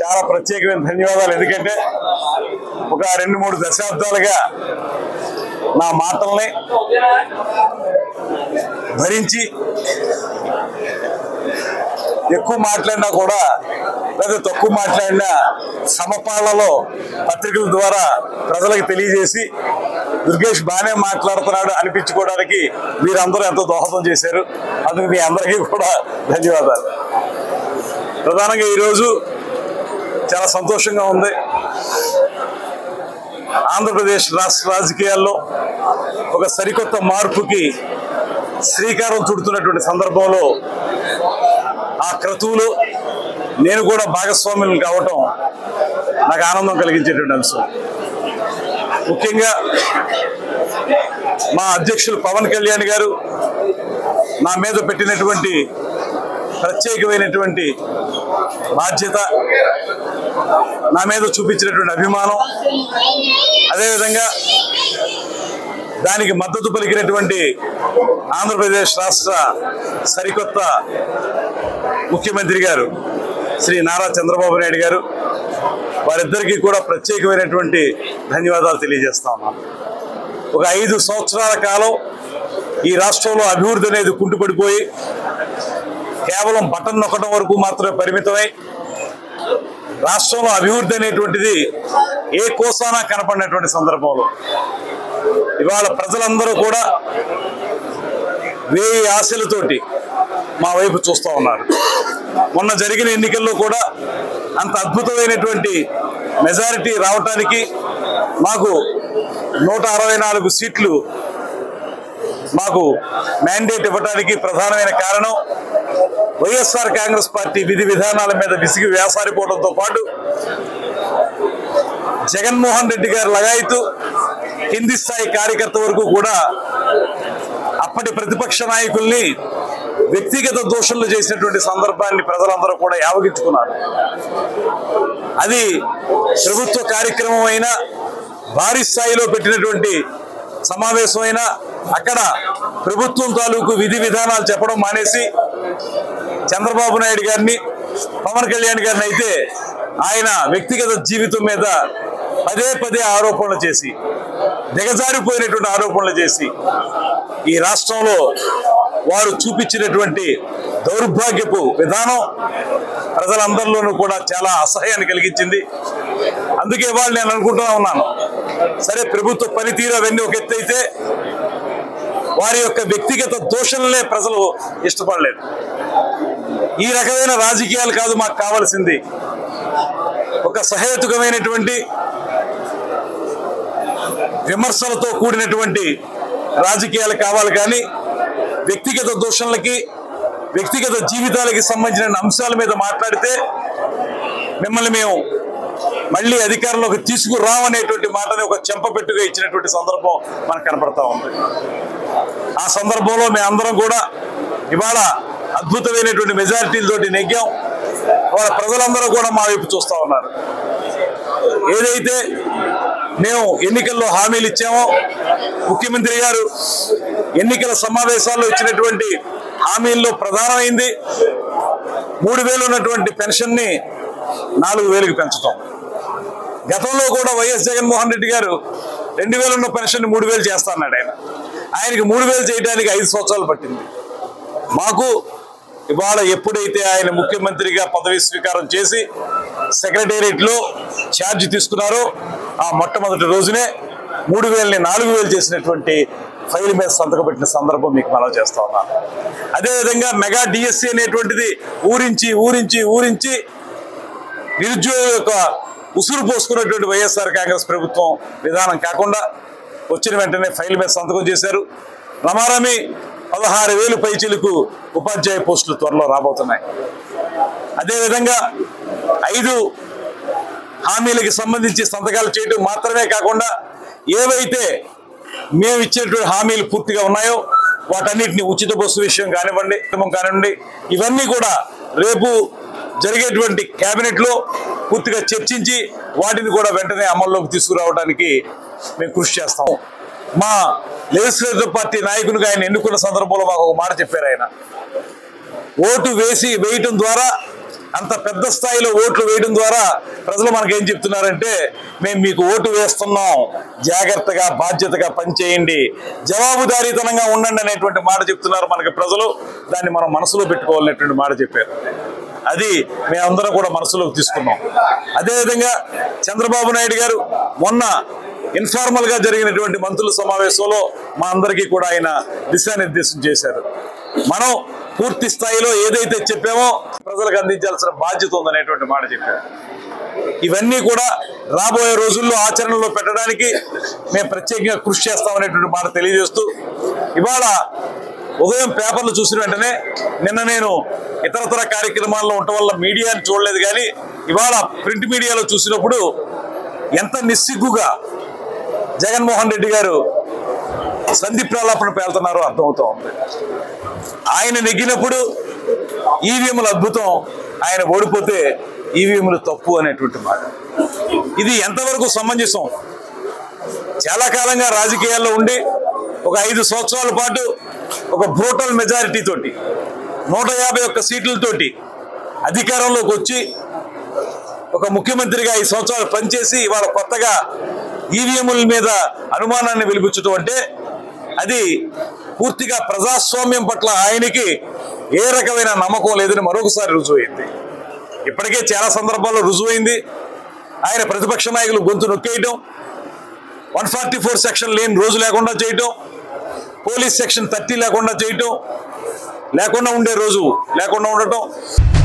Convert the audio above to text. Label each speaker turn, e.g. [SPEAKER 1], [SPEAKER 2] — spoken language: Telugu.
[SPEAKER 1] చాలా ప్రత్యేకమైన ధన్యవాదాలు ఎందుకంటే ఒక రెండు మూడు దశాబ్దాలుగా నా మాటల్ని భరించి ఎక్కువ మాట్లాడినా కూడా లేదా తక్కువ మాట్లాడినా సమపాళ్లలో పత్రికల ద్వారా ప్రజలకు తెలియజేసి దుర్గేష్ బాగానే మాట్లాడుతున్నాడు అనిపించుకోవడానికి మీరందరూ ఎంతో దోహదం చేశారు అందుకు మీ అందరికీ కూడా ధన్యవాదాలు ప్రధానంగా ఈరోజు చాలా సంతోషంగా ఉంది ఆంధ్రప్రదేశ్ రాష్ట్ర రాజకీయాల్లో ఒక సరికొత్త మార్పుకి శ్రీకారం చుడుతున్నటువంటి సందర్భంలో ఆ క్రతువులో నేను కూడా భాగస్వామ్యం కావటం నాకు ఆనందం కలిగించేటువంటి అంశం ముఖ్యంగా మా అధ్యక్షులు పవన్ కళ్యాణ్ గారు నా మీద పెట్టినటువంటి ప్రత్యేకమైనటువంటి బాధ్యత నా మీద చూపించినటువంటి అభిమానం అదేవిధంగా దానికి మద్దతు పలికినటువంటి ఆంధ్రప్రదేశ్ రాష్ట్ర సరికొత్త ముఖ్యమంత్రి గారు శ్రీ నారా చంద్రబాబు నాయుడు గారు వారిద్దరికీ కూడా ప్రత్యేకమైనటువంటి ధన్యవాదాలు తెలియజేస్తా ఉన్నాను ఒక ఐదు సంవత్సరాల కాలం ఈ రాష్ట్రంలో అభివృద్ధి అనేది కుంటుపడిపోయి కేవలం బటన్ నొక్కడం వరకు మాత్రమే పరిమితమై రాష్ట్రంలో అభివృద్ధి అనేటువంటిది ఏ కోసానా కనపడినటువంటి సందర్భంలో ఇవాళ ప్రజలందరూ కూడా వేయి ఆశలతోటి మా వైపు చూస్తూ ఉన్నారు మొన్న జరిగిన ఎన్నికల్లో కూడా అంత అద్భుతమైనటువంటి మెజారిటీ రావటానికి మాకు నూట అరవై నాలుగు సీట్లు మాకు మ్యాండేట్ ఇవ్వడానికి ప్రధానమైన కారణం వైఎస్ఆర్ కాంగ్రెస్ పార్టీ విధి విధానాల మీద విసిగి వేసారిపోవడంతో పాటు జగన్మోహన్ రెడ్డి గారు లగాయితూ కింది స్థాయి కార్యకర్త వరకు కూడా అప్పటి ప్రతిపక్ష నాయకుల్ని వ్యక్తిగత దోషులు చేసినటువంటి సందర్భాన్ని ప్రజలందరూ కూడా యావగించుకున్నారు అది ప్రభుత్వ కార్యక్రమం అయినా భారీ స్థాయిలో పెట్టినటువంటి సమావేశమైన అక్కడ ప్రభుత్వం తాలూకు విధి విధానాలు చెప్పడం మానేసి చంద్రబాబు నాయుడు గారిని పవన్ కళ్యాణ్ గారిని అయితే ఆయన వ్యక్తిగత జీవితం మీద పదే పదే ఆరోపణలు చేసి దిగజారిపోయినటువంటి ఆరోపణలు చేసి ఈ రాష్ట్రంలో వారు చూపించినటువంటి దౌర్భాగ్యపు విధానం ప్రజలందరిలోనూ కూడా చాలా అసహ్యాన్ని కలిగించింది అందుకే వాళ్ళు నేను అనుకుంటూనే ఉన్నాను సరే ప్రభుత్వ పనితీరు అవన్నీ ఒక ఎత్తు అయితే వారి యొక్క వ్యక్తిగత దోషణలే ప్రజలు ఇష్టపడలేదు ఈ రకమైన రాజకీయాలు కాదు మాకు కావాల్సింది ఒక సహేతుకమైనటువంటి విమర్శలతో కూడినటువంటి రాజకీయాలు కావాలి కానీ వ్యక్తిగత దోషణలకి వ్యక్తిగత జీవితాలకి సంబంధించిన అంశాల మీద మాట్లాడితే మిమ్మల్ని మేము మళ్ళీ అధికారంలోకి తీసుకురామనేటువంటి మాటని ఒక చెంపపెట్టుగా ఇచ్చినటువంటి సందర్భం మనకు కనపడతా ఉంది ఆ సందర్భంలో మేమందరం కూడా ఇవాళ అద్భుతమైనటువంటి మెజారిటీలతోటి నెగ్గాం వాళ్ళ ప్రజలందరూ కూడా మా వైపు చూస్తా ఉన్నారు ఏదైతే మేము ఎన్నికల్లో హామీలు ఇచ్చామో ముఖ్యమంత్రి గారు ఎన్నికల సమావేశాల్లో ఇచ్చినటువంటి హామీల్లో ప్రధానమైంది మూడు వేలు ఉన్నటువంటి పెన్షన్ని నాలుగు వేలకు పెంచడం గతంలో కూడా వైఎస్ జగన్మోహన్ రెడ్డి గారు రెండు వేలు ఉన్న పెన్షన్ మూడు వేలు చేస్తా అన్నాడు ఆయన ఆయనకి మూడు వేలు చేయడానికి ఐదు సంవత్సరాలు పట్టింది మాకు ఇవాళ ఎప్పుడైతే ఆయన ముఖ్యమంత్రిగా పదవి స్వీకారం చేసి సెక్రటేరియట్ లో ఛార్జ్ తీసుకున్నారో ఆ మొట్టమొదటి రోజునే మూడు వేలని నాలుగు వేలు చేసినటువంటి ఫైల్ మీద సంతకం పెట్టిన సందర్భం మీకు మనం చేస్తా ఉన్నాను అదేవిధంగా మెగా డిఎస్సి అనేటువంటిది ఊరించి ఊరించి ఊరించి నిరుద్యోగ యొక్క ఉసురు పోసుకున్నటువంటి వైఎస్ఆర్ కాంగ్రెస్ ప్రభుత్వం విధానం కాకుండా వచ్చిన వెంటనే ఫైల్ మీద సంతకం చేశారు రమారమి పదహారు వేలు పైచిలకు ఉపాధ్యాయ పోస్టులు త్వరలో రాబోతున్నాయి అదేవిధంగా ఐదు హామీలకి సంబంధించి సంతకాలు చేయడం మాత్రమే కాకుండా ఏవైతే మేము ఇచ్చినటువంటి హామీలు పూర్తిగా ఉన్నాయో వాటన్నిటిని ఉచిత బస్సు విషయం కానివ్వండి ఉత్తమం కానివ్వండి ఇవన్నీ కూడా రేపు జరిగేటువంటి కేబినెట్ లో పూర్తిగా చర్చించి వాటిని కూడా వెంటనే అమల్లోకి తీసుకురావడానికి మేము కృషి చేస్తాం మా లెజిస్లేటివ్ పార్టీ నాయకునిగా ఆయన ఎన్నుకున్న సందర్భంలో మాకు ఒక మాట చెప్పారు ఆయన ఓటు వేసి వేయటం ద్వారా అంత పెద్ద స్థాయిలో ఓట్లు వేయడం ద్వారా ప్రజలు మనకేం చెప్తున్నారంటే మేము మీకు ఓటు వేస్తున్నాం జాగ్రత్తగా బాధ్యతగా పనిచేయండి జవాబుదారీతనంగా ఉండండి అనేటువంటి మాట చెప్తున్నారు మనకి ప్రజలు దాన్ని మనం మనసులో పెట్టుకోవాలనేటువంటి మాట చెప్పారు అది మేమందరం కూడా మనసులోకి తీసుకున్నాం అదేవిధంగా చంద్రబాబు నాయుడు గారు మొన్న ఇన్ఫార్మల్ గా జరిగినటువంటి మంత్రుల సమావేశంలో మా అందరికీ కూడా ఆయన దిశానిర్దేశం చేశారు మనం పూర్తి స్థాయిలో ఏదైతే చెప్పామో ప్రజలకు అందించాల్సిన బాధ్యత ఉందనేటువంటి మాట చెప్పారు ఇవన్నీ కూడా రాబోయే రోజుల్లో ఆచరణలో పెట్టడానికి మేము ప్రత్యేకంగా కృషి చేస్తామనేటువంటి మాట తెలియజేస్తూ ఇవాళ ఉదయం పేపర్లు చూసిన వెంటనే నిన్న నేను ఇతరతర కార్యక్రమాల్లో ఉండటం వల్ల మీడియాని చూడలేదు కానీ ఇవాళ ప్రింట్ మీడియాలో చూసినప్పుడు ఎంత నిస్సిగ్గుగా జగన్మోహన్ రెడ్డి గారు సంధి ప్రలాపన పేలుతున్నారో అర్థమవుతా ఉంది ఆయన నెగ్గినప్పుడు ఈవీఎంలు అద్భుతం ఆయన ఓడిపోతే ఈవీఎంలు తప్పు అనేటువంటి మాట ఇది ఎంతవరకు సమంజసం చాలా కాలంగా రాజకీయాల్లో ఉండి ఒక ఐదు సంవత్సరాల పాటు ఒక బ్రోటల్ మెజారిటీ తోటి నూట యాభై ఒక్క సీట్లతోటి అధికారంలోకి వచ్చి ఒక ముఖ్యమంత్రిగా ఈ సంవత్సరాలు పనిచేసి ఇవాళ కొత్తగా ఈవీఎంల మీద అనుమానాన్ని వెలిపించడం అంటే అది పూర్తిగా ప్రజాస్వామ్యం పట్ల ఆయనకి ఏ రకమైన నమ్మకం లేదని మరొకసారి రుజువైంది ఇప్పటికే చాలా సందర్భాల్లో రుజువైంది ఆయన ప్రతిపక్ష నాయకులు గొంతు నొక్కేయటం వన్ ఫార్టీ ఫోర్ సెక్షన్ లేని రోజు లేకుండా చేయటం పోలీస్ సెక్షన్ థర్టీ లేకుండా చేయటం లేకుండా ఉండే రోజు లేకుండా ఉండటం